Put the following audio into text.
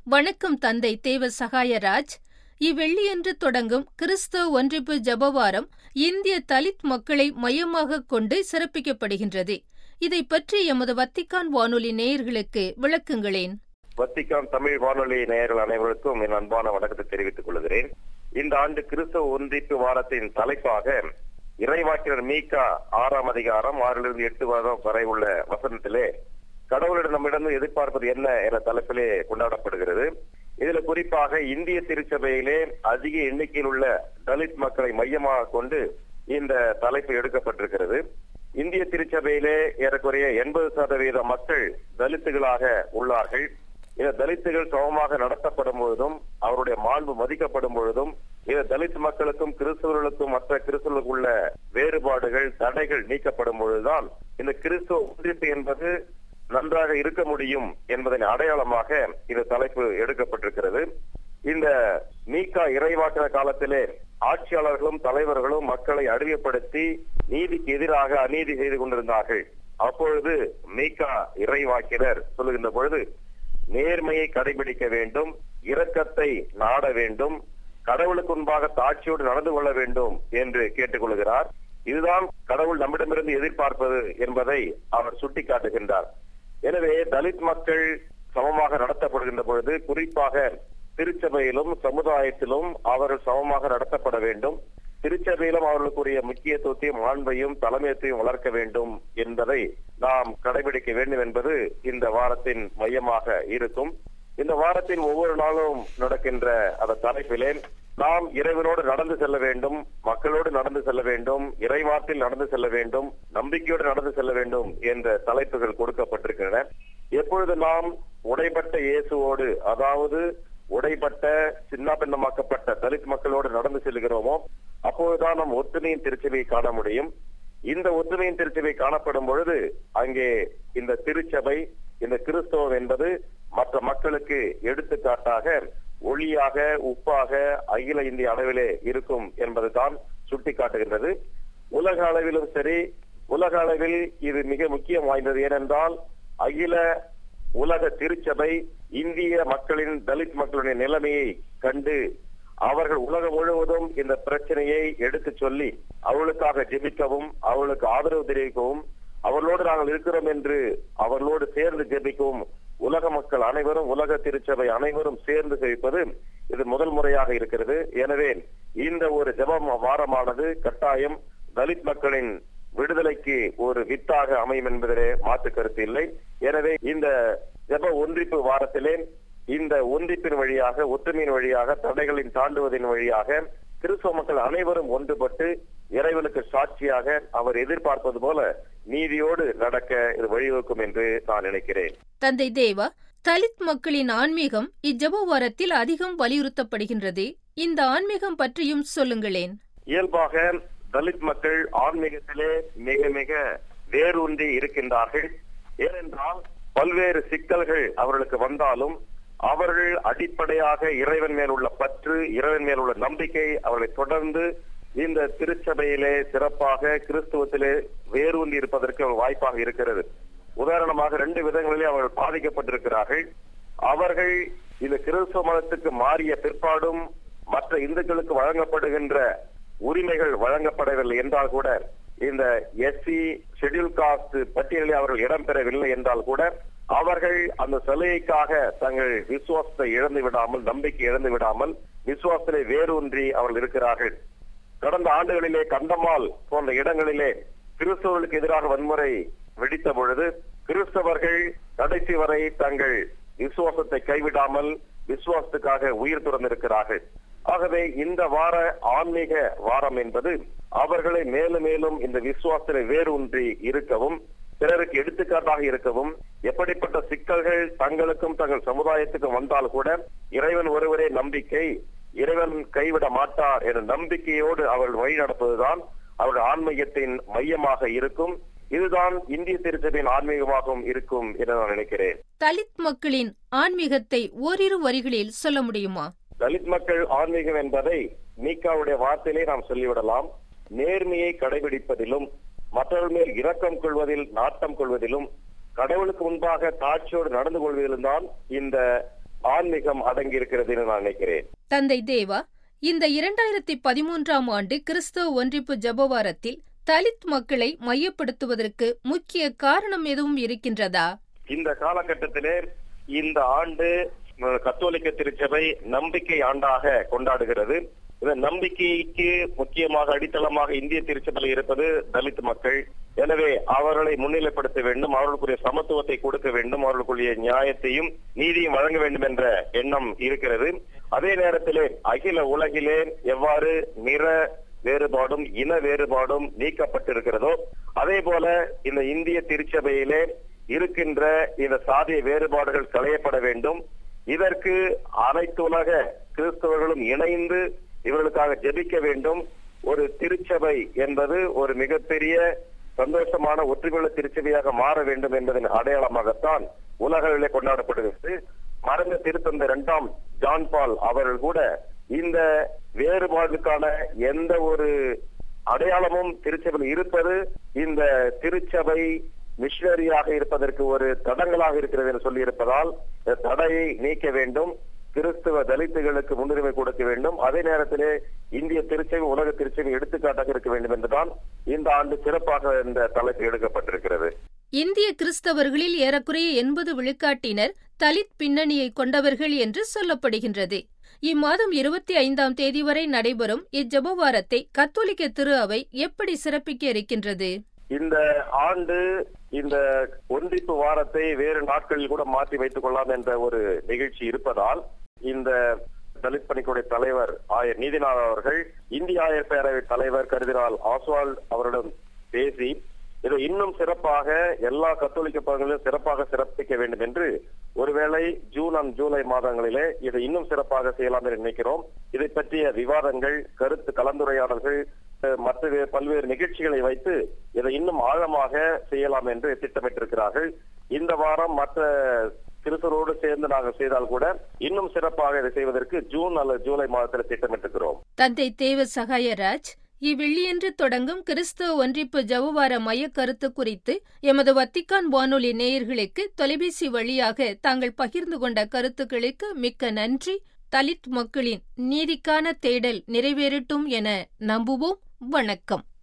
வணக்கம் தந்தை தேவ சகாயராஜ் இவ்வெள்ளியன்று தொடங்கும் கிறிஸ்தவ ஒன்றிப்பு ஜபவாரம் இந்திய தலித் மக்களை மையமாகக் கொண்டு சிறப்பிக்கப்படுகின்றது இதை பற்றி எமது வத்திக்கான் வானொலி நேயர்களுக்கு விளக்குங்களேன் வத்திக்கான் தமிழ் வானொலி நேயர்கள் அனைவருக்கும் என் அன்பான வணக்கத்தை தெரிவித்துக் கொள்கிறேன் இந்த ஆண்டு கிறிஸ்தவ ஒன்றிப்பு வாரத்தின் தலைப்பாக இறைவாக்கினர் மீகா ஆறாம் அதிகாரம் ஆறிலிருந்து எட்டு வாரம் வரை உள்ள வசனத்திலே கடவுளிடம் நம்மிடம் எதிர்பார்ப்பது என்ன என தலைப்பிலே கொண்டாடப்படுகிறது இதுல குறிப்பாக இந்திய திருச்சபையிலே அதிக எண்ணிக்கையில் உள்ள தலித் மக்களை மையமாக கொண்டு இந்த தலைப்பு எடுக்கப்பட்டிருக்கிறது இந்திய திருச்சபையிலே ஏறக்குறைய எண்பது சதவீத மக்கள் தலித்துகளாக உள்ளார்கள் இந்த தலித்துகள் சமமாக நடத்தப்படும் பொழுதும் அவருடைய மாண்பு மதிக்கப்படும் பொழுதும் இந்த தலித் மக்களுக்கும் கிறிஸ்தவர்களுக்கும் மற்ற கிறிஸ்தவர்களுக்கு உள்ள வேறுபாடுகள் தடைகள் நீக்கப்படும் பொழுதுதான் இந்த கிறிஸ்துவ ஒன்றிப்பு என்பது நன்றாக இருக்க முடியும் என்பதன் அடையாளமாக இந்த தலைப்பு எடுக்கப்பட்டிருக்கிறது இந்த மீகா இறைவாக்கின காலத்திலே ஆட்சியாளர்களும் தலைவர்களும் மக்களை அறிவியப்படுத்தி நீதிக்கு எதிராக அநீதி செய்து கொண்டிருந்தார்கள் அப்பொழுது மீகா இறைவாக்கினர் சொல்லுகின்ற பொழுது நேர்மையை கடைபிடிக்க வேண்டும் இரக்கத்தை நாட வேண்டும் கடவுளுக்கு முன்பாக தாட்சியோடு நடந்து கொள்ள வேண்டும் என்று கேட்டுக்கொள்கிறார் இதுதான் கடவுள் நம்மிடமிருந்து எதிர்பார்ப்பது என்பதை அவர் சுட்டிக்காட்டுகின்றார் எனவே தலித் மக்கள் சமமாக நடத்தப்படுகின்ற பொழுது குறிப்பாக திருச்சபையிலும் சமுதாயத்திலும் அவர்கள் சமமாக நடத்தப்பட வேண்டும் திருச்சபையிலும் அவர்களுக்குரிய முக்கியத்துவத்தையும் மாண்பையும் தலைமையத்தையும் வளர்க்க வேண்டும் என்பதை நாம் கடைபிடிக்க வேண்டும் என்பது இந்த வாரத்தின் மையமாக இருக்கும் இந்த வாரத்தின் ஒவ்வொரு நாளும் நடக்கின்ற அந்த தலைப்பிலே நாம் இறைவனோடு நடந்து செல்ல வேண்டும் மக்களோடு நடந்து செல்ல வேண்டும் இறைவாற்றில் நடந்து செல்ல வேண்டும் நம்பிக்கையோடு நடந்து செல்ல வேண்டும் என்ற தலைப்புகள் கொடுக்கப்பட்டிருக்கின்றன எப்பொழுது நாம் உடைப்பட்ட இயேசுவோடு அதாவது உடைப்பட்ட சின்ன பின்னமாக்கப்பட்ட தலித் மக்களோடு நடந்து செல்கிறோமோ அப்பொழுதுதான் நம் ஒத்துமையின் திருச்சபையை காண முடியும் இந்த ஒத்துமையின் திருச்சபை காணப்படும் பொழுது அங்கே இந்த திருச்சபை இந்த கிறிஸ்தவம் என்பது மற்ற மக்களுக்கு எடுத்துக்காட்டாக ஒளியாக உப்பாக அகில இந்திய அளவிலே இருக்கும் என்பதுதான் சுட்டிக்காட்டுகின்றது உலக அளவிலும் சரி உலக அளவில் இது மிக முக்கியம் வாய்ந்தது ஏனென்றால் அகில உலக திருச்சபை இந்திய மக்களின் தலித் மக்களுடைய நிலைமையை கண்டு அவர்கள் உலகம் முழுவதும் இந்த பிரச்சனையை எடுத்து சொல்லி அவர்களுக்காக ஜெபிக்கவும் அவர்களுக்கு ஆதரவு தெரிவிக்கவும் அவர்களோடு நாங்கள் இருக்கிறோம் என்று அவர்களோடு சேர்ந்து ஜெபிக்கவும் உலக மக்கள் அனைவரும் உலக திருச்சபை அனைவரும் சேர்ந்து ஜெபிப்பது இது முதல் முறையாக இருக்கிறது எனவே இந்த ஒரு ஜபம் வாரமானது கட்டாயம் தலித் மக்களின் விடுதலைக்கு ஒரு வித்தாக அமையும் என்பதிலே மாற்று கருத்து இல்லை எனவே இந்த ஜப ஒன்றிப்பு வாரத்திலே இந்த ஒன்றிப்பின் வழியாக ஒற்றுமையின் வழியாக தடைகளின் தாண்டுவதன் வழியாக கிறிஸ்தவ மக்கள் அனைவரும் ஒன்றுபட்டு இறைவனுக்கு சாட்சியாக அவர் எதிர்பார்ப்பது போல நீதியோடு நடக்க இது வழிவகுக்கும் என்று நான் நினைக்கிறேன் தந்தை தேவா தலித் மக்களின் ஆன்மீகம் இஜப வாரத்தில் அதிகம் வலியுறுத்தப்படுகின்றது இந்த ஆன்மீகம் பற்றியும் சொல்லுங்களேன் இயல்பாக தலித் மக்கள் ஆன்மீகத்திலே மிக மிக வேரூன்றி இருக்கின்றார்கள் ஏனென்றால் பல்வேறு சிக்கல்கள் அவர்களுக்கு வந்தாலும் அவர்கள் அடிப்படையாக இறைவன் மேல் உள்ள பற்று இறைவன் மேல் உள்ள நம்பிக்கை அவர்களை தொடர்ந்து இந்த திருச்சபையிலே சிறப்பாக கிறிஸ்துவத்திலே வேரூன்றி இருப்பதற்கு ஒரு வாய்ப்பாக இருக்கிறது உதாரணமாக ரெண்டு விதங்களிலே அவர்கள் பாதிக்கப்பட்டிருக்கிறார்கள் அவர்கள் இந்த கிறிஸ்துவ மதத்துக்கு மாறிய பிற்பாடும் மற்ற இந்துக்களுக்கு வழங்கப்படுகின்ற உரிமைகள் வழங்கப்படவில்லை என்றால் கூட இந்த எஸ்சி ஷெட்யூல் காஸ்ட் பட்டியலில் அவர்கள் இடம்பெறவில்லை என்றால் கூட அவர்கள் அந்த சலுகைக்காக தங்கள் விசுவாசத்தை இழந்து விடாமல் நம்பிக்கை இழந்து விடாமல் விசுவாசத்திலே வேரூன்றி அவர்கள் இருக்கிறார்கள் கடந்த ஆண்டுகளிலே கண்டமால் போன்ற இடங்களிலே கிறிஸ்தவர்களுக்கு எதிராக வன்முறை வெடித்த பொழுது கிறிஸ்தவர்கள் கடைசி வரை தங்கள் விசுவாசத்தை கைவிடாமல் விசுவாசத்துக்காக உயிர் துறந்திருக்கிறார்கள் ஆகவே இந்த வார ஆன்மீக வாரம் என்பது அவர்களை மேலும் மேலும் இந்த விசுவாசத்திலே வேரூன்றி இருக்கவும் பிறருக்கு எடுத்துக்காட்டாக இருக்கவும் எப்படிப்பட்ட சிக்கல்கள் தங்களுக்கும் தங்கள் சமுதாயத்துக்கும் வந்தால் கூட இறைவன் ஒருவரே நம்பிக்கை இறைவன் கைவிட மாட்டார் என்ற நம்பிக்கையோடு அவர்கள் வழி நடப்பதுதான் அவர்கள் ஆன்மீகத்தின் மையமாக இருக்கும் இதுதான் இந்திய திருச்சபையின் ஆன்மீகமாகவும் இருக்கும் என நான் நினைக்கிறேன் தலித் மக்களின் ஆன்மீகத்தை ஓரிரு வரிகளில் சொல்ல முடியுமா தலித் மக்கள் ஆன்மீகம் என்பதை மீகாவுடைய வார்த்தையிலே நாம் சொல்லிவிடலாம் நேர்மையை கடைபிடிப்பதிலும் மற்றவர்கள் மேல் இரக்கம் கொள்வதில் நாட்டம் கொள்வதிலும் கடவுளுக்கு முன்பாக தாட்சியோடு நடந்து கொள்வதிலும் தான் இந்த ஆன்மீகம் அடங்கி இருக்கிறது என்று நான் நினைக்கிறேன் தந்தை தேவா இந்த இரண்டாயிரத்தி பதிமூன்றாம் ஆண்டு கிறிஸ்தவ ஒன்றிப்பு ஜபவாரத்தில் தலித் மக்களை மையப்படுத்துவதற்கு முக்கிய காரணம் எதுவும் இருக்கின்றதா இந்த காலகட்டத்திலே இந்த ஆண்டு அஹ், கத்தோலிக்க திருச்சபை நம்பிக்கை ஆண்டாக கொண்டாடுகிறது இந்த நம்பிக்கைக்கு முக்கியமாக அடித்தளமாக இந்திய திருச்சபையில் இருப்பது தலித் மக்கள் எனவே அவர்களை முன்னிலைப்படுத்த வேண்டும் அவர்களுக்குரிய சமத்துவத்தை கொடுக்க வேண்டும் அவர்களுக்குரிய நியாயத்தையும் நீதியும் வழங்க வேண்டும் என்ற எண்ணம் இருக்கிறது அதே நேரத்திலே அகில உலகிலே எவ்வாறு நிற வேறுபாடும் இன வேறுபாடும் நீக்கப்பட்டிருக்கிறதோ அதே போல இந்த இந்திய திருச்சபையிலே இருக்கின்ற இந்த சாதிய வேறுபாடுகள் களையப்பட வேண்டும் இதற்கு அனைத்து உலக கிறிஸ்தவர்களும் இணைந்து இவர்களுக்காக ஜெபிக்க வேண்டும் ஒரு திருச்சபை என்பது ஒரு மிகப்பெரிய சந்தோஷமான ஒற்றுமையுள்ள திருச்சபையாக மாற வேண்டும் என்பதன் அடையாளமாகத்தான் உலகிலே கொண்டாடப்படுகிறது மறைந்த திருத்தந்த இரண்டாம் ஜான் பால் அவர்கள் கூட இந்த வேறுபாடுக்கான எந்த ஒரு அடையாளமும் திருச்சபையில் இருப்பது இந்த திருச்சபை மிஷனரியாக இருப்பதற்கு ஒரு தடங்களாக இருக்கிறது என்று சொல்லி இருப்பதால் இந்த தடையை நீக்க வேண்டும் கிறிஸ்துவ தலித்துகளுக்கு முன்னுரிமை கொடுக்க வேண்டும் அதே நேரத்திலே இந்திய திருச்சபை உலக திருச்சபை எடுத்துக்காட்டாக இருக்க வேண்டும் என்றுதான் இந்த ஆண்டு சிறப்பாக இந்த தலைப்பு எடுக்கப்பட்டிருக்கிறது இந்திய கிறிஸ்தவர்களில் ஏறக்குறைய எண்பது விழுக்காட்டினர் தலித் பின்னணியை கொண்டவர்கள் என்று சொல்லப்படுகின்றது இம்மாதம் இருபத்தி ஐந்தாம் தேதி வரை நடைபெறும் இஜபவாரத்தை கத்தோலிக்க திரு அவை எப்படி சிறப்பிக்க இருக்கின்றது இந்த ஆண்டு இந்த ஒன்றிப்பு வாரத்தை வேறு நாட்களில் கூட மாற்றி வைத்துக் கொள்ளலாம் என்ற ஒரு நிகழ்ச்சி இருப்பதால் இந்த தலித் பணிக்குடைய தலைவர் ஆயர் நீதிநாத் அவர்கள் இந்திய ஆயர் பேரவை தலைவர் கருதினால் ஆஸ்வால்ட் அவரிடம் பேசி இதை இன்னும் சிறப்பாக எல்லா கத்தோலிக்க பகுதிகளிலும் சிறப்பாக சிறப்பிக்க வேண்டும் என்று ஒருவேளை ஜூன் அண்ட் ஜூலை மாதங்களிலே இதை இன்னும் சிறப்பாக செய்யலாம் என்று நினைக்கிறோம் இதை பற்றிய விவாதங்கள் கருத்து கலந்துரையாடல்கள் அஹ், மற்ற வே- பல்வேறு நிகழ்ச்சிகளை வைத்து இதை இன்னும் ஆழமாக செய்யலாம் என்று திட்டமிட்டிருக்கிறார்கள் இந்த வாரம் மற்ற திருத்தரோடு சேர்ந்து நாங்கள் செய்தால் கூட இன்னும் சிறப்பாக இதை செய்வதற்கு ஜூன் அல்லது ஜூலை மாதத்தில் திட்டமிட்டிருக்கிறோம் தந்தை தேவ சகாயராஜ் இவ்வெள்ளியன்று தொடங்கும் கிறிஸ்தவ ஒன்றிப்பு ஜவுவார மைய கருத்து குறித்து எமது வத்திக்கான் வானொலி நேயர்களுக்கு தொலைபேசி வழியாக தாங்கள் பகிர்ந்து கொண்ட கருத்துக்களுக்கு மிக்க நன்றி தலித் மக்களின் நீதிக்கான தேடல் நிறைவேறட்டும் என நம்புவோம் வணக்கம்